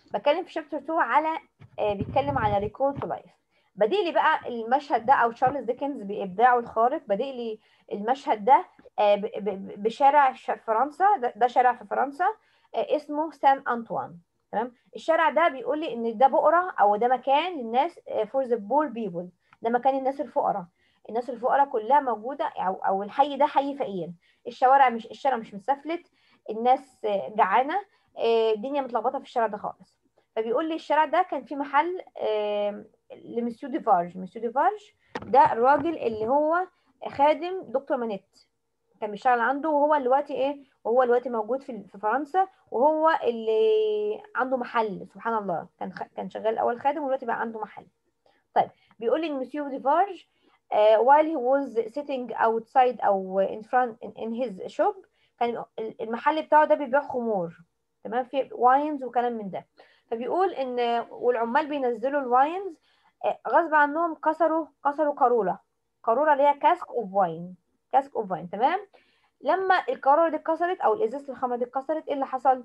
بتكلم في شابتر 2 على آه بيتكلم على ريكول تو لايف بديء لي بقى المشهد ده او تشارلز ديكنز بابداعه الخارق بديء لي المشهد ده آه ب- ب- بشارع ش- فرنسا ده, ده شارع في فرنسا آه اسمه سان انطوان تمام الشارع ده بيقول لي ان ده بؤره او ده مكان للناس فور ذا بور بيبل ده مكان الناس الفقراء الناس الفقراء كلها موجوده او او الحي ده حي فقير الشوارع مش الشارع مش متسفلت الناس آه، جعانه آه، الدنيا متلخبطه في الشارع ده خالص فبيقول لي الشارع ده كان فيه محل آه، لمسيو ديفارج مسيو ديفارج ده الراجل اللي هو خادم دكتور مانيت كان بيشتغل عنده وهو دلوقتي ايه وهو دلوقتي موجود في في فرنسا وهو اللي عنده محل سبحان الله كان خ... كان شغال الاول خادم ودلوقتي بقى عنده محل طيب بيقول لي ان مسيو ديفارج uh, while he was sitting outside او in front in, in his shop كان المحل بتاعه ده بيبيع خمور تمام في واينز وكلام من ده فبيقول ان والعمال بينزلوا الواينز آه، غصب عنهم كسروا كسروا قاروره قاروره اللي هي كاسك اوف واين كاسك اوف واين تمام لما القاروره دي اتكسرت او الازازه الخمر دي اتكسرت ايه اللي حصل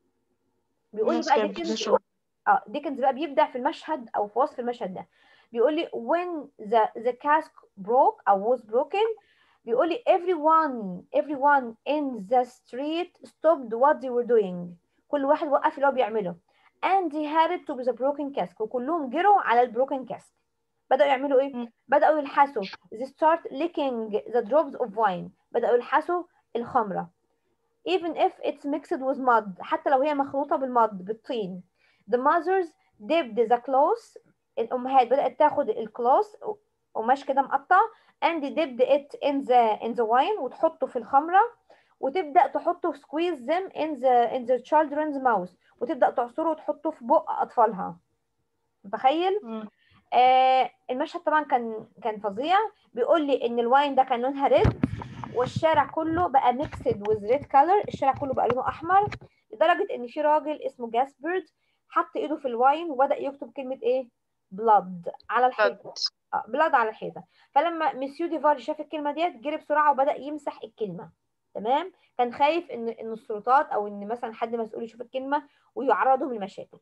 بيقول لي الناس بقى كانت ديكنز بتشرب اه ديكنز بقى بيبدع في المشهد او في وصف المشهد ده بيقول لي when the the cask broke او was broken بيقول لي everyone everyone in the street stopped what they were doing كل واحد وقف اللي هو بيعمله and they had to be the broken cask وكلهم جروا على البروكن كاسك بدأوا يعملوا ايه؟ مم. بدأوا يلحسوا they start licking the drops of wine بدأوا يلحسوا الخمرة even if it's mixed with mud حتى لو هي مخلوطة بالمض بالطين the mothers dipped the cloth الأمهات بدأت تاخد الكلوث قماش كده مقطع and dipped it in the in the wine وتحطه في الخمرة وتبدأ تحطه squeeze them in the in the children's mouth وتبدأ تعصره وتحطه في بق أطفالها متخيل؟ مم. آه المشهد طبعا كان كان فظيع بيقول لي ان الواين ده كان لونها ريد والشارع كله بقى ميكسد وذ ريد كلر الشارع كله بقى لونه احمر لدرجه ان في راجل اسمه جاسبرد حط ايده في الواين وبدا يكتب كلمه ايه بلاد على الحيطه اه بلاد على الحيطه فلما مسيو ديفار شاف الكلمه ديت جري بسرعه وبدا يمسح الكلمه تمام كان خايف ان ان السلطات او ان مثلا حد مسؤول يشوف الكلمه ويعرضهم لمشاكل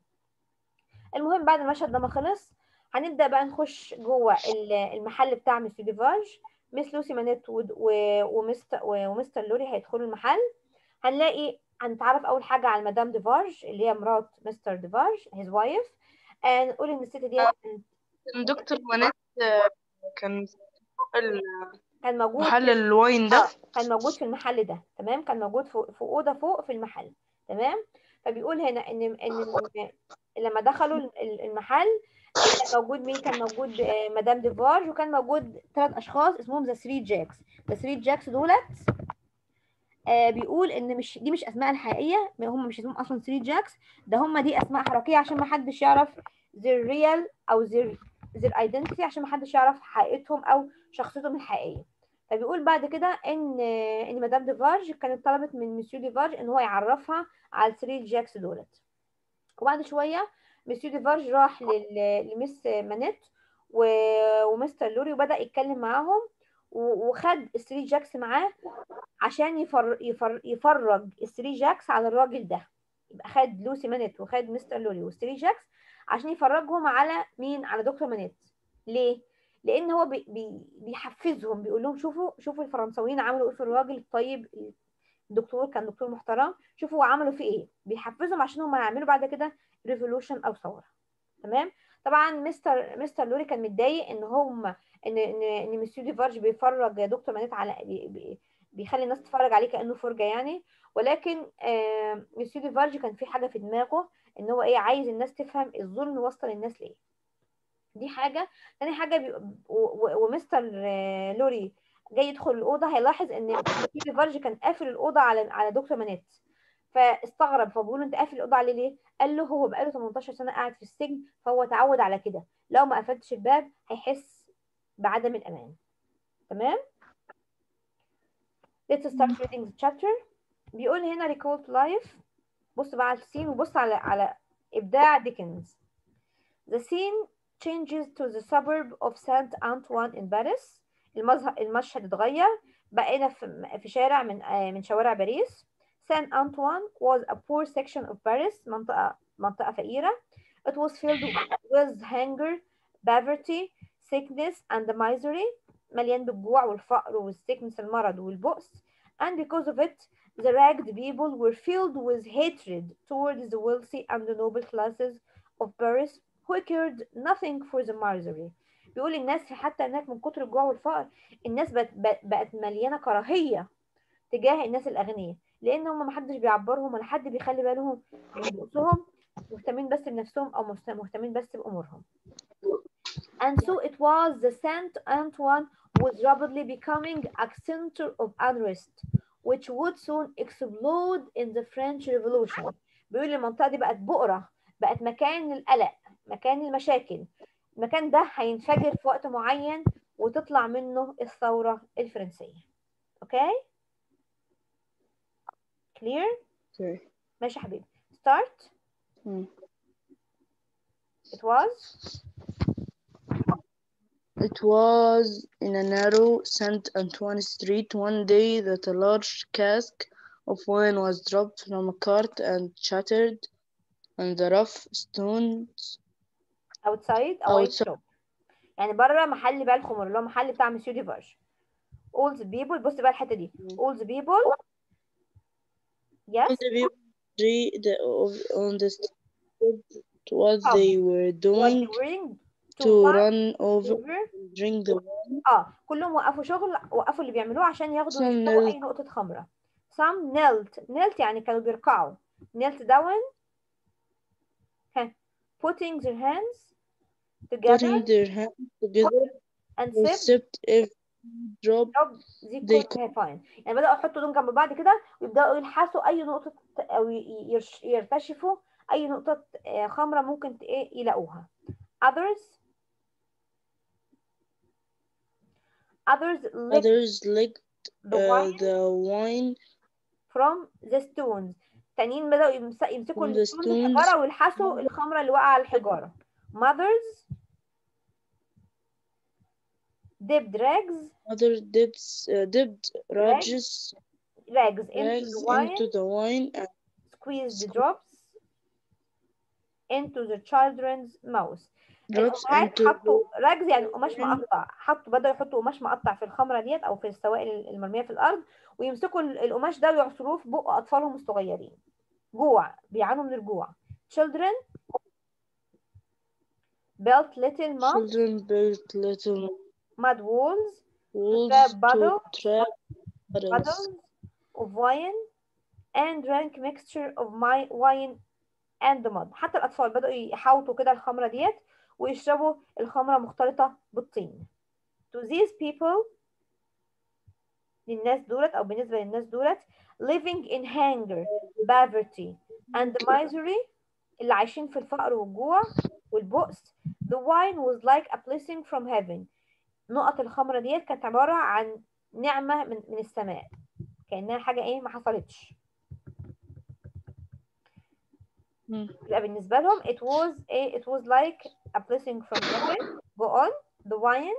المهم بعد المشهد ده ما خلص هنبدا بقى نخش جوه ال- المحل بتاع مسيو ديفارج مس لوسي مانيت ود- و- ومستر و- ومستر لوري هيدخلوا المحل هنلاقي هنتعرف اول حاجه على مدام ديفارج اللي هي مرات مستر ديفارج هيز وايف نقول ان الست دي كان دكتور منات آه، كان ال- كان موجود محل الواين ده آه، كان موجود في المحل ده تمام كان موجود في في اوضه فوق في المحل تمام فبيقول هنا ان ان لما دخلوا ال- المحل كان موجود مين كان موجود آه، مدام ديفارج وكان موجود ثلاث اشخاص اسمهم ذا ثري جاكس ذا ثري جاكس دولت آه بيقول ان مش دي مش اسماء الحقيقيه ما هم مش اسمهم اصلا ثري جاكس ده هم دي اسماء حركيه عشان ما حدش يعرف their real او their their identity عشان ما حدش يعرف حقيقتهم او شخصيتهم الحقيقيه فبيقول بعد كده ان ان مدام ديفارج كانت طلبت من مسيو ديفارج ان هو يعرفها على الثري جاكس دولت وبعد شويه مسيو ديفارج راح لل- لمس مانيت و- ومستر لوري وبدأ يتكلم معاهم و- وخد الثري جاكس معاه عشان يفر يفر يفرج الثري جاكس على الراجل ده يبقى خد لوسي مانيت وخد مستر لوري والثري جاكس عشان يفرجهم على مين على دكتور مانيت ليه لان هو بي بي بيحفزهم بيقول لهم شوفوا شوفوا الفرنساويين عملوا ايه في الراجل الطيب الدكتور كان دكتور محترم شوفوا عملوا فيه ايه بيحفزهم عشان هم يعملوا بعد كده ريفولوشن او ثوره تمام طبعا مستر مستر لوري كان متضايق ان هم ان ان ان مسيو ديفارج بيفرج دكتور مانيت على بي- بي- بيخلي الناس تتفرج عليه كانه فرجه يعني ولكن آه مسيو ديفارج كان في حاجه في دماغه ان هو ايه عايز الناس تفهم الظلم وصل الناس لايه دي حاجه تاني حاجه بي... و... و... ومستر آه، لوري جاي يدخل الاوضه هيلاحظ ان مسيو ديفارج كان قافل الاوضه على على دكتور مانيت فاستغرب فبقول له انت قافل الاوضه عليه ليه قال له هو بقاله 18 سنه قاعد في السجن فهو اتعود على كده لو ما قفلتش الباب هيحس بعدم الامان تمام let's start reading the chapter بيقول هنا recall to life بص بقى على السين وبص على على ابداع ديكنز the scene changes to the suburb of Saint Antoine in Paris المظهر المشهد اتغير بقينا في في شارع من آه، من شوارع باريس سان أنطوان was a poor section of Paris منطقة منطقة فقيرة it was filled with hunger poverty sickness and misery مليان بالجوع والفقر والسكنس المرض والبؤس and because of it the ragged people were filled with hatred towards the wealthy and the noble classes of Paris who cared nothing for the misery بيقول الناس حتى هناك من كتر الجوع والفقر الناس بقت, بقت مليانة كراهية تجاه الناس الأغنياء لأن هم محدش بيعبرهم ولا حد بيخلي بالهم من بؤسهم مهتمين بس بنفسهم أو مهتمين بس بأمورهم And so it was the Saint Antoine was rapidly becoming a center of unrest which would soon explode in the French Revolution بيقول المنطقة دي بقت بؤرة بقت مكان القلق مكان المشاكل المكان ده هينفجر في وقت معين وتطلع منه الثورة الفرنسية اوكي clear Okay. ماشي يا حبيبي start Hmm. it was It was in a narrow Saint Antoine street one day that a large cask of wine was dropped from a cart and shattered on the rough stones outside a wine outside. shop يعني بره محل بقى الخمر اللي هو محل بتاع مسيو ديفاج all the people بص بقى الحتة دي all the people yes the people agree the, of- on the street what Oh. they were what doing they were to to run run over over and drink the wine. اه كلهم وقفوا شغل وقفوا اللي بيعملوه عشان ياخدوا Some يشربوا knelt. اي نقطة خمرة some knelt knelt يعني كانوا بيركعوا knelt down ها putting their hands together putting their hands together and and sipped sipped every drop drop they They could have fine يعني بدأوا يحطوا دول جنب بعض كده ويبدأوا يلحسوا أي نقطة أو ي- يرش- يرتشفوا أي نقطة آه، خمرة ممكن ت- إيه يلاقوها others others licked others licked the uh, wine the wine from the stones تانيين بدأوا يمس- يمسكوا From the الستونز stones. الحجارة ويلحسوا الخمرة اللي واقعة على الحجارة mothers dipped rags others dips uh, dipped rags rags into rags the wine into the wine and squeezed the Sque- drops into the children's mouth drops الأمهات into حطوا راجز يعني قماش wine. مقطع حطوا بدأوا يحطوا قماش مقطع في الخمرة ديت أو في السوائل المرمية في الأرض ويمسكوا ال- القماش ده ويعصروه في بق أطفالهم الصغيرين جوع بيعانوا من الجوع children built little mud children built little mud walls walls trap to puddles, trap puddles puddles of wine and drank mixture of my wine and mud حتى الأطفال بدأوا يحاوطوا كده الخمرة ديت ويشربوا الخمرة مختلطة بالطين to these people للناس دولت أو بالنسبة للناس دولت living in hunger poverty and misery اللي عايشين في الفقر والجوع والبؤس the wine was like a blessing from heaven نقط الخمرة ديت كانت عبارة عن نعمة من, من السماء كأنها حاجة ايه ما حصلتش مم. يبقى بالنسبة لهم it was a, it was like a blessing from heaven go on the wine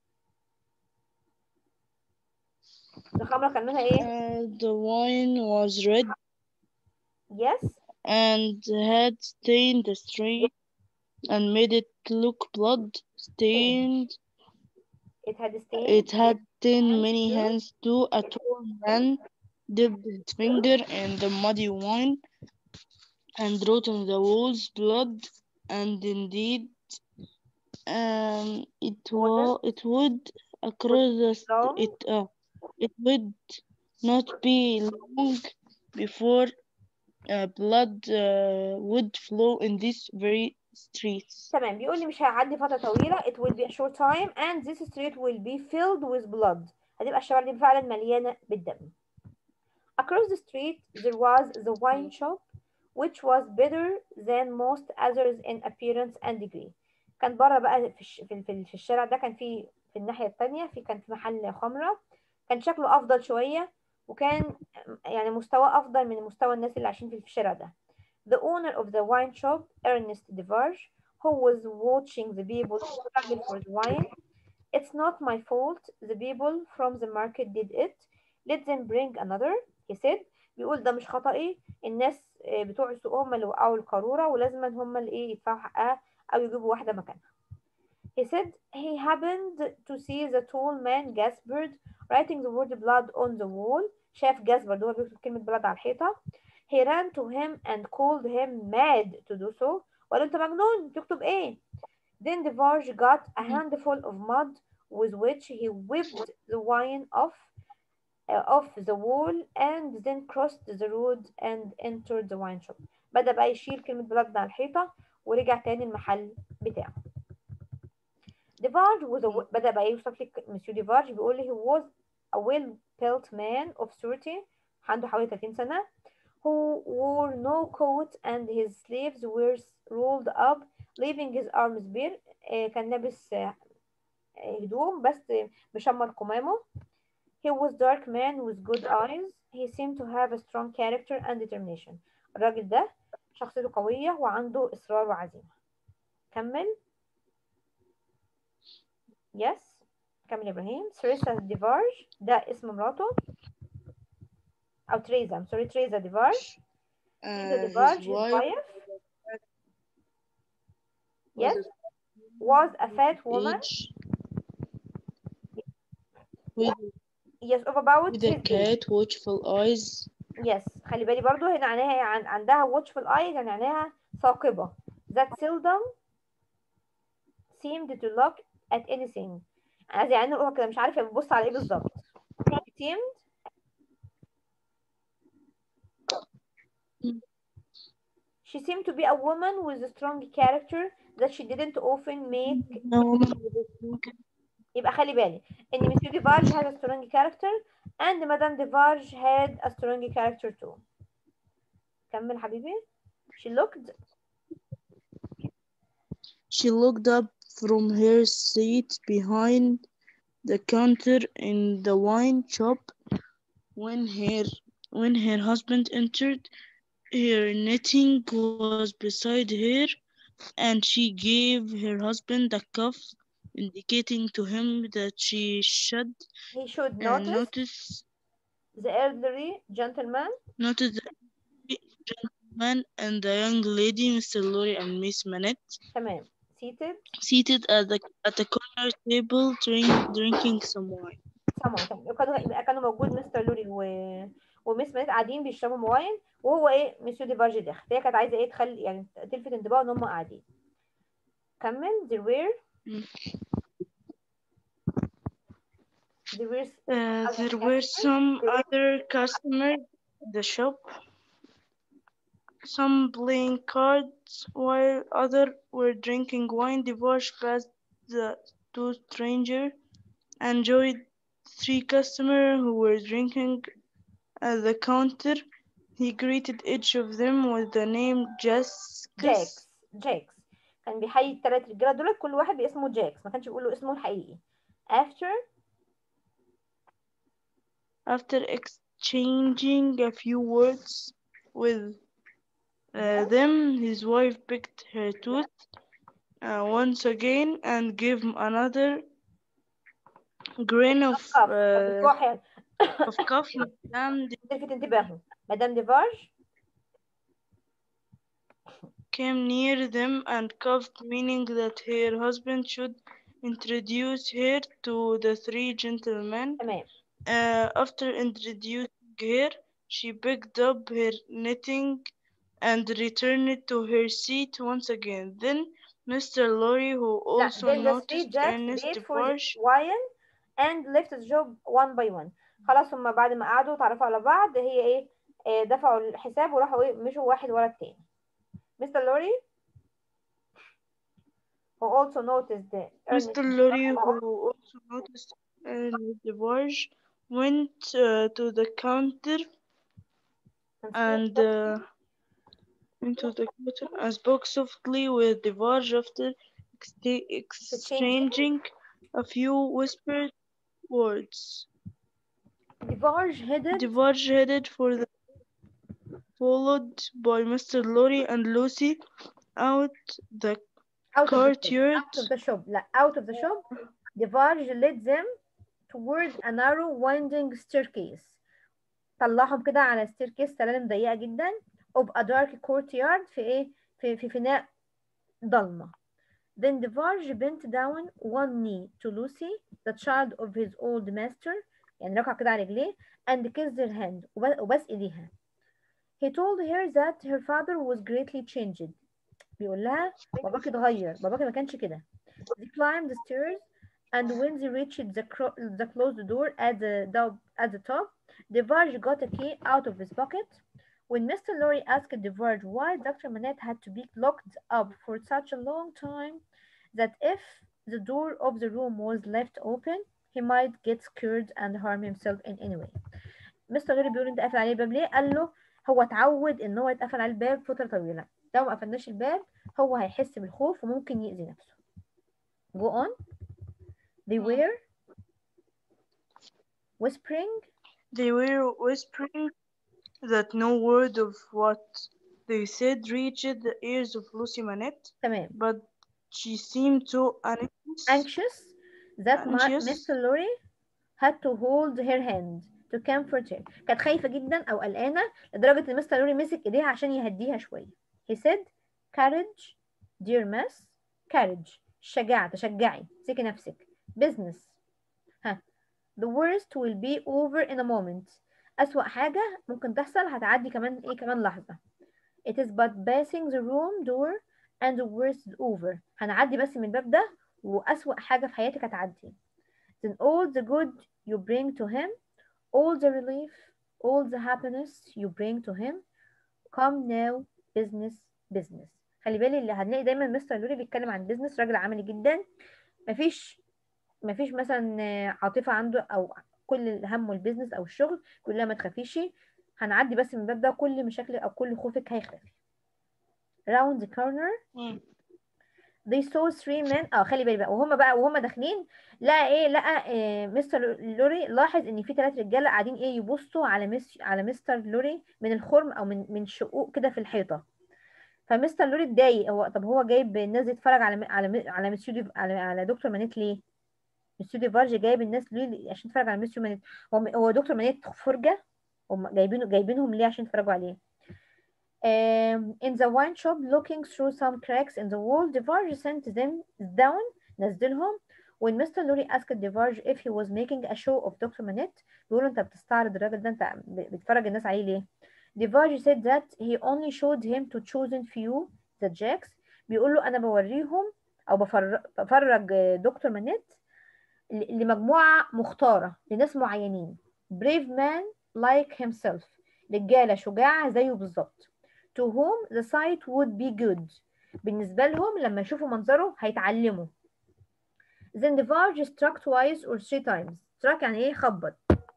الخمرة كان لونها ايه Uh, the wine was red yes and had stained the street and made it look blood stained. it had stained It had ten hands many too. hands too. A tall man dipped his finger in the muddy wine and wrote on the walls blood. And indeed, um, it was it would across the st- long. it uh, it would not be long before uh, blood uh, would flow in these very streets. تمام بيقول لي مش هيعدي فترة طويلة it will be a short time and this street will be filled with blood هتبقى الشوارع دي فعلا مليانة بالدم across the street there was the wine shop which was better than most others in appearance and degree كان بره بقى في الش... في, في, في الشارع ده كان في في الناحية التانية في كان في محل خمرة كان شكله أفضل شوية وكان يعني مستوى أفضل من مستوى الناس اللي عايشين في الشارع ده The owner of the wine shop, Ernest Devarge, who was watching the people struggle for the wine. It's not my fault. The people from the market did it. Let them bring another, he said. بيقول ده مش خطأي الناس آه، بتوع السوق هم اللي وقعوا القارورة ولازم هم اللي ايه يدفعوا حقها او يجيبوا واحدة مكانها He said he happened to see the tall man Gaspard writing the word blood on the wall شاف جاسبرد هو بيكتب كلمة blood على الحيطة He ran to him and called him mad to do so وقال له انت مجنون تكتب ايه Then Devarge got a handful of mud with which he whipped the wine off uh, off the wall and then crossed the road and entered the wine shop. بدأ بقى يشيل كلمة بلاد على الحيطة ورجع تاني المحل بتاعه. ديفارج was a, بدأ بقى يوصف لك مسيو ديفارج بيقول لي he was a well built man of 30 عنده حوالي 30 سنة who wore no coat and his sleeves were rolled up leaving his arms bare آه، كان لابس آه، هدوم بس مشمر كمامه He was dark man with good eyes. He seemed to have a strong character and determination. الراجل ده شخصيته قوية وعنده إصرار وعزيمة. كمل. Yes. كمل يا إبراهيم. Teresa ديفارج ده اسم مراته. أو تريزا. I'm sorry تريزا ديفارج. Uh, Teresa his ديفارج his wife wife. Yes. Was a fat woman. age with, Yes. Of about with his a age. cat watchful eyes يس خلي بالي برضو هنا عينيها عن عندها watchful eyes يعني عينيها ثاقبة that seldom seemed to look at anything انا زي عيني نقولها كده مش عارفة بتبص على ايه بالظبط seemed she seemed to be a woman with a strong character that she didn't often make a woman with a strong يبقى خلي بالي ان مسيو ديفارج had a strong character and madame ديفارج had a strong character too كمل حبيبي she looked She looked up from her seat behind the counter in the wine shop when her when her husband entered. Her knitting was beside her, and she gave her husband a cuff, indicating to him that she should he should uh, notice notice the elderly gentleman notice the gentleman and the young lady, Mr. Lorry and Miss Manette. تمام seated seated at the at the corner table drink, drinking some wine. someone تمام يبقى كانوا يبقى كانوا موجود مستر لوري و وميس مانيت قاعدين بيشربوا واين وهو ايه مسيو ديفارج داخل هي كانت عايزه ايه تخلي يعني تلفت انتباهه ان هم قاعدين كمل there were Mm. there were Uh, Other there were customers? some other customers in the shop, some playing cards while other were drinking wine. Divorce passed the two stranger, enjoyed three customers who were drinking at the counter. He greeted each of them with the name Jaskus. جاكس جاكس كان بيحيي الثلاث رجاله دول كل واحد باسمه جاكس ما كانش بيقول له اسمه الحقيقي after After exchanging a few words with uh, them, his wife picked her tooth uh, once again and gave him another grain of, كف uh, بتروح يعني of cough. Madame تلفت انتباهه مدام ديفارج came near them and coughed, meaning that her husband should introduce her to the three gentlemen. تمام Uh, after introducing her, she picked up her knitting and returned to her seat once again. Then Mr. Lorry, who لا also then the three noticed jacks Ernest paid for the Defarge, wine and left the job one by one خلاص هما بعد ما قعدوا اتعرفوا على بعض هي ايه آه، دفعوا الحساب وراحوا ايه مشوا واحد ورا التاني Mr. Lorry who also noticed the Ernest Mr. Lorry, who also noticed Ernest Defarge, went uh, to the counter and uh, into the counter and spoke softly with Defarge after exta- exchanging a few whispered words. Defarge headed Defarge headed for the followed by Mr. Lorry and Lucy out the out of the shop courtyard. out of the shop لا out of the shop Defarge led them toward a narrow winding staircase طلعهم كده على ستيركيس سلالم ضيقة جدا of a dark courtyard في ايه في في فناء ضلمة then Devarge bent down one knee to Lucy the child of his old master يعني ركع كده على رجليه and kissed her hand وب- وبس ايديها he told her that her father was greatly changed بيقول لها باباك اتغير باباك ما كانش كده they climbed the stairs and when they reached the, cro- the closed door at the, the at the top Devarge got a key out of his pocket when Mr. Lorry asked Devarge why Dr. Manette had to be locked up for such a long time that if the door of the room was left open he might get scared and harm himself in any way مستر لوري بيقول انت قافل عليه الباب ليه قال له هو اتعود ان هو يتقفل عليه الباب فتره طويله لو ما قفلناش الباب هو هيحس بالخوف وممكن يأذي نفسه go on they were whispering They were whispering that no word of what they said reached the ears of Lucy Manette, تمام but she seemed so anxious. anxious that my, Anxious. Mr. Lorry had to hold her hand to comfort her كانت خايفة جدا أو قلقانة لدرجة إن مستر لوري مسك إيديها عشان يهديها شوية he said courage dear miss courage شجاعة تشجعي امسكي نفسك business ها the worst will be over in a moment أسوأ حاجة ممكن تحصل هتعدي كمان إيه كمان لحظة it is but passing the room door and the worst is over هنعدي بس من الباب ده وأسوأ حاجة في حياتك هتعدي then all the good you bring to him all the relief all the happiness you bring to him come now business business خلي بالي اللي هنلاقي دايما مستر لوري بيتكلم عن بيزنس راجل عملي جدا مفيش مفيش مثلا آه، عاطفة عنده أو كل همه البيزنس أو الشغل يقول لها ما تخافيش هنعدي بس من الباب ده كل مشاكلك أو كل خوفك هيختفي round the corner مم. they saw three men اه خلي بالي بقى وهم بقى وهم داخلين لقى ايه لقى إيه مستر لوري لاحظ ان في ثلاث رجاله قاعدين ايه يبصوا على مس على مستر لوري من الخرم او من من شقوق كده في الحيطه فمستر لوري اتضايق هو طب هو جايب الناس دي تتفرج على على على مسيو دي على على دكتور مانيت ليه؟ مسيو دي فارج جايب الناس ليه عشان تتفرج على مسيو مانيت هو هو دكتور مانيت فرجه هم جايبينه جايبينهم ليه عشان يتفرجوا عليه Um, in the wine shop, looking through some cracks in the wall, Devarge sent them down, نزلهم. When Mr. Lorry asked Devarge if he was making a show of Dr. Manette, بيقولوا انت بتستعرض الراجل ده انت ب- بتفرج الناس عليه ليه؟ Devarge said that he only showed him to chosen few, the jacks. بيقول له انا بوريهم او بفرج, بفرج آه، دكتور مانيت ل- لمجموعة مختارة لناس معينين. Brave man like himself. رجالة شجاعة زيه بالظبط. to whom the sight would be good بالنسبة لهم لما يشوفوا منظره هيتعلموا then the barge struck twice or three times struck يعني ايه خبط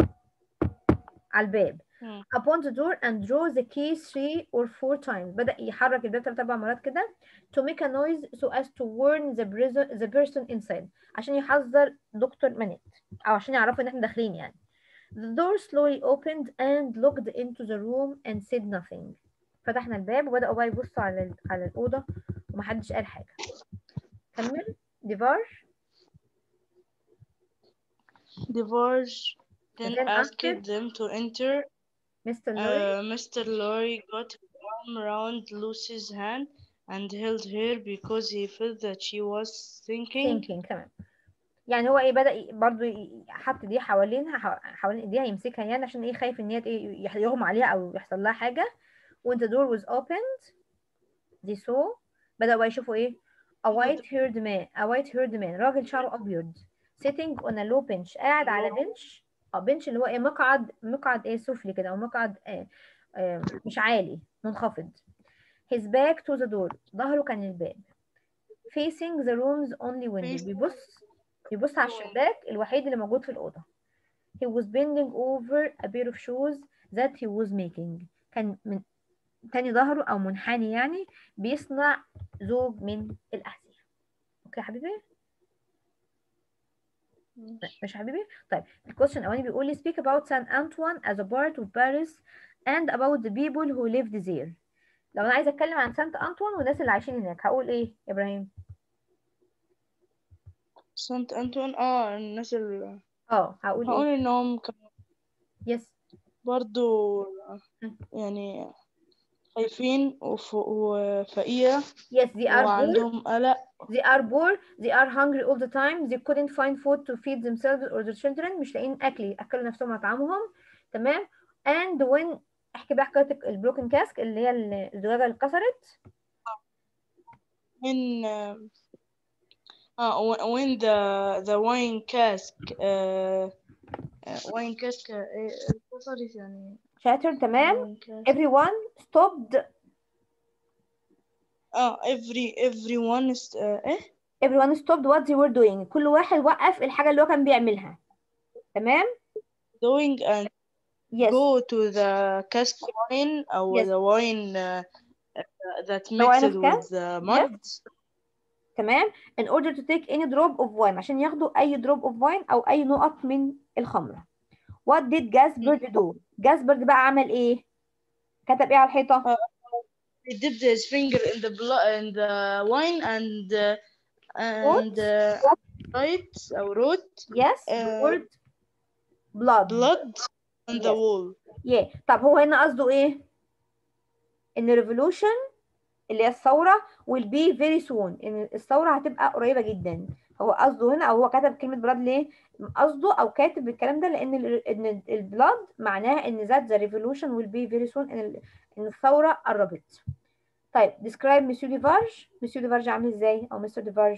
على الباب مم. upon the door and draw the key three or four times بدأ يحرك الباب ثلاث أربع مرات كده to make a noise so as to warn the, prison, the person inside عشان يحذر دكتور منيت أو عشان يعرفوا إن إحنا داخلين يعني The door slowly opened and looked into the room and said nothing. فتحنا الباب وبدأوا بقى يبصوا على ال- على الأوضة ومحدش قال حاجة. كمل ديفار Devarge then Then asked asked- them to enter. مستر لوري Uh, Mr. Lorry got his arm around Lucy's hand and held her because he felt that she was thinking. thinking تمام. يعني هو ايه بدأ ي- برضو ي- حط دي حوالينها حو- حوالين ايديها يمسكها يعني عشان ايه خايف ان هي ايه يح- يغمى عليها او يحصل لها حاجة. When the door was opened they saw بدأوا بقى يشوفوا ايه a white haired man a white haired man راجل شعره أبيض sitting on a low bench قاعد على بنش اه بنش اللي هو ايه مقعد مقعد ايه سفلي كده او مقعد آه آه مش عالي منخفض his back to the door ظهره كان الباب facing the room's only window Facing- بيبص بيبص على الشباك الوحيد اللي موجود في الأوضة he was bending over a pair of shoes that he was making كان من تاني ظهره أو منحني يعني بيصنع زوج من الأحذية أوكي يا حبيبي مش يا حبيبي طيب الكويشن الأولاني بيقول لي speak about Saint Antoine as a part of Paris and about the people who lived there لو أنا عايزة أتكلم عن سانت أنطوان والناس اللي عايشين هناك هقول إيه يا إبراهيم سانت أنتون اه الناس اللي اه هقول هقول إيه إنهم كانوا يس برضو مم. يعني خايفين وف- وفقيرة yes they are poor وعندهم قلق they are poor they are hungry all the time they couldn't find food to feed themselves or their children مش لاقيين اكل ياكلوا نفسهم ويطعمهم تمام and when احكي بقى حكايه البروكن كاسك اللي هي الزجاجه اللي اتكسرت when um, uh, when- when the the wine cask uh, uh, wine cask uh, إيه، اتكسرت يعني shattered تمام wine cask. everyone stopped اه every everyone is uh, ايه everyone stopped what they were doing كل واحد وقف الحاجه اللي هو كان بيعملها تمام doing and yes go to the cask wine or Yes. the wine uh, uh, that The wine mixed of with the mud تمام in order to take any drop of wine عشان ياخدوا اي drop of wine او اي نقط من الخمره what did Gaspard do Gaspard بقى عمل ايه كتب ايه على الحيطه he dipped his finger in the blood in the wine and uh, and uh, write or wrote yes the Uh, word blood blood on the Yes. wall yeah طب هو هنا قصده ايه ان revolution اللي هي الثوره will be very soon ان الثوره هتبقى قريبه جدا هو قصده هنا او هو كتب كلمه بلاد ليه قصده او كاتب الكلام ده لان ال ان البلاد معناها ان ذات the revolution will be very soon ان ال- ان الثوره قربت طيب describe مسيو ديفارج مسيو ديفارج عامل ازاي او مستر ديفارج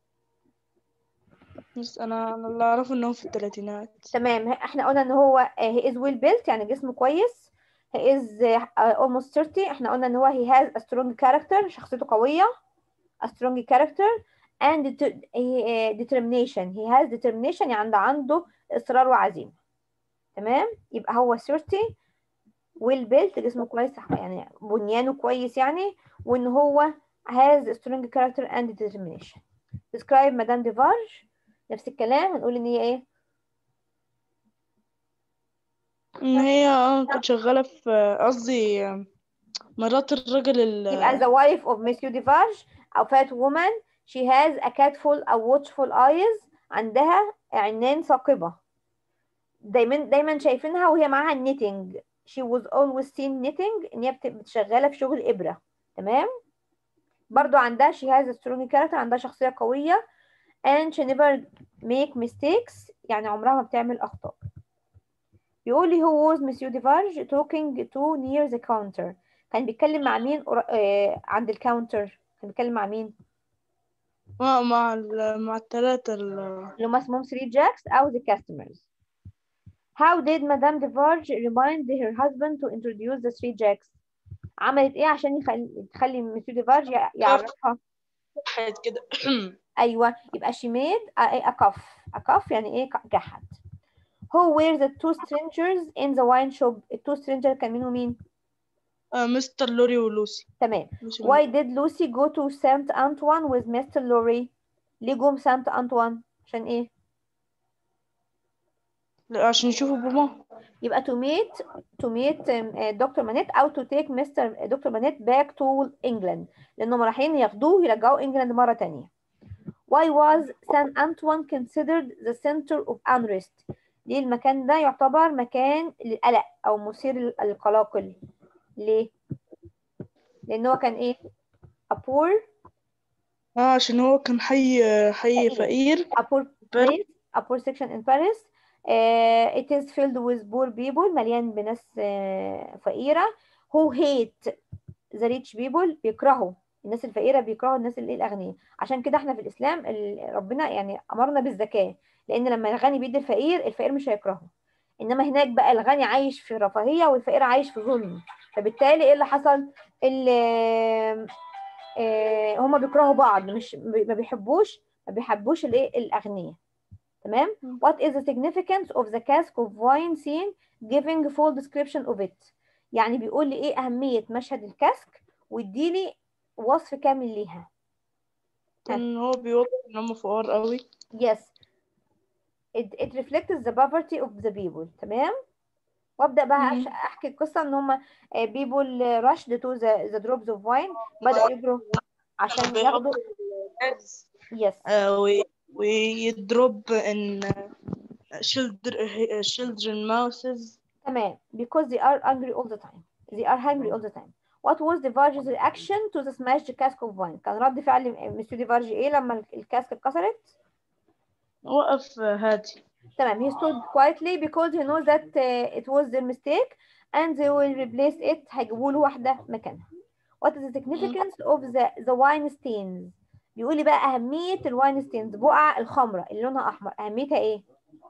بس انا انا اللي اعرفه انه في الثلاثينات تمام احنا قلنا ان هو آه، he is well built يعني جسمه كويس he is آه، almost 30 احنا قلنا ان هو he has a strong character شخصيته قوية a strong character and det- آه، determination he has determination يعني عنده عنده اصرار وعزيمة تمام يبقى هو 30 well built جسمه كويس يعني بنيانه كويس يعني وان هو has a strong character and determination describe مدام ديفارج نفس الكلام هنقول ان هي ايه ان هي اه كانت شغالة في آه، قصدي آه، مرات الراجل ال يبقى the wife of Monsieur Defarge أو fat woman she has a catful أو watchful eyes عندها عينين ثاقبة دايما دايما شايفينها وهي معاها knitting she was always seen knitting إن هي بت- بتشغلة في شغل إبرة تمام برضو عندها she has a strong character عندها شخصية قوية and she never make mistakes يعني عمرها ما بتعمل أخطاء بيقول لي who was Monsieur Defarge talking to near the counter كان بيتكلم مع مين قر- آه، عند الكاونتر كان بيتكلم مع مين مع مع ال- مع الثلاثة ال- اللي هم اسمهم 3 جاكس او the customers how did Madame Defarge remind her husband to introduce the 3 jacks عملت ايه عشان يخلي تخلي مسيو ديفارج يع- يعرفها حاجة كده ايوه يبقى she made a, a cuff a cuff يعني ايه ك- جحد who were the two strangers in the wine shop التو stranger كان منهم مين آه، مستر لوري ولوسي تمام مش Why did Lucy go to Saint Antoine with Mr. Lorry? ليه جم سانت أنطوان؟ عشان إيه؟ لا، عشان يشوفوا بابا يبقى to meet to meet um, uh, دكتور مانيت أو to take Mr. دكتور مانيت back to England لأنهم رايحين ياخدوه يرجعوه إنجلاند مرة تانية. Why was Saint Antoine considered the center of unrest? ليه المكان ده يعتبر مكان للقلق أو مثير للقلاقل؟ ليه؟ لأن هو كان إيه؟ a poor اه عشان هو كان حي حي فقير. فقير a poor place, a poor section in Paris. Uh, it is filled with poor people مليان بناس uh, فقيرة who hate the rich people بيكرهوا الناس الفقيرة بيكرهوا الناس اللي الأغنياء عشان كده احنا في الإسلام ال- ربنا يعني أمرنا بالزكاة لأن لما الغني بيدي الفقير الفقير مش هيكرهه إنما هناك بقى الغني عايش في رفاهية والفقير عايش في ظلم فبالتالي إيه اللي حصل؟ اللي آه، هما بيكرهوا بعض مش ما بيحبوش ما بيحبوش الايه الاغنياء تمام مم. what is the significance of the cask of wine scene giving full description of it يعني بيقول لي ايه اهمية مشهد الكاسك واديلي وصف كامل ليها كان هو بيوضح ان هم فقار قوي yes it, it reflects the poverty of the people تمام وابدا بقى مم. أش- احكي القصه ان هم people rushed to the, the drops of wine بداوا يجروا عشان ياخدوا yes آه، وي- ويضرب ان children children mouses تمام because they are angry all the time they are hungry all the time what was the Varge's reaction to the smashed cask of wine كان رد فعل مسيو دي فارج ايه لما الكاسك اتكسرت وقف هادي تمام he stood quietly because he knows that uh, it was their mistake and they will replace it هيجيبوا له واحدة مكانها what is the significance of the the wine stains بيقول لي بقى أهمية الواين ستينز بقع الخمرة اللي لونها أحمر أهميتها إيه؟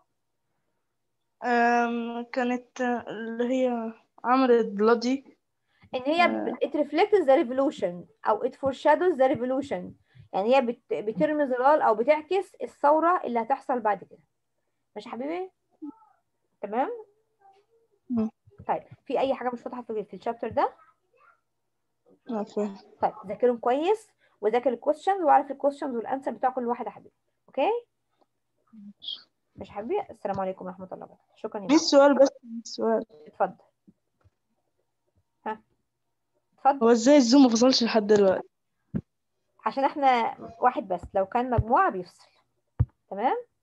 أم، كانت اللي هي عملت بلادي إن هي ب- it reflects the revolution أو it foreshadows the revolution يعني هي بت... بترمي ظلال أو بتعكس الثورة اللي هتحصل بعد كده مش يا حبيبي؟ تمام؟ مم. طيب في أي حاجة مش واضحة في في الشابتر ده؟ عارفة طيب ذاكرهم كويس وذاكر الكويشنز واعرف الكويشنز والانسر بتاع كل واحد يا حبيبي اوكي مش حبيبي السلام عليكم ورحمه الله وبركاته شكرا يا في سؤال بس في سؤال محمد. اتفضل ها اتفضل هو ازاي الزوم ما فصلش لحد دلوقتي عشان احنا واحد بس لو كان مجموعه بيفصل تمام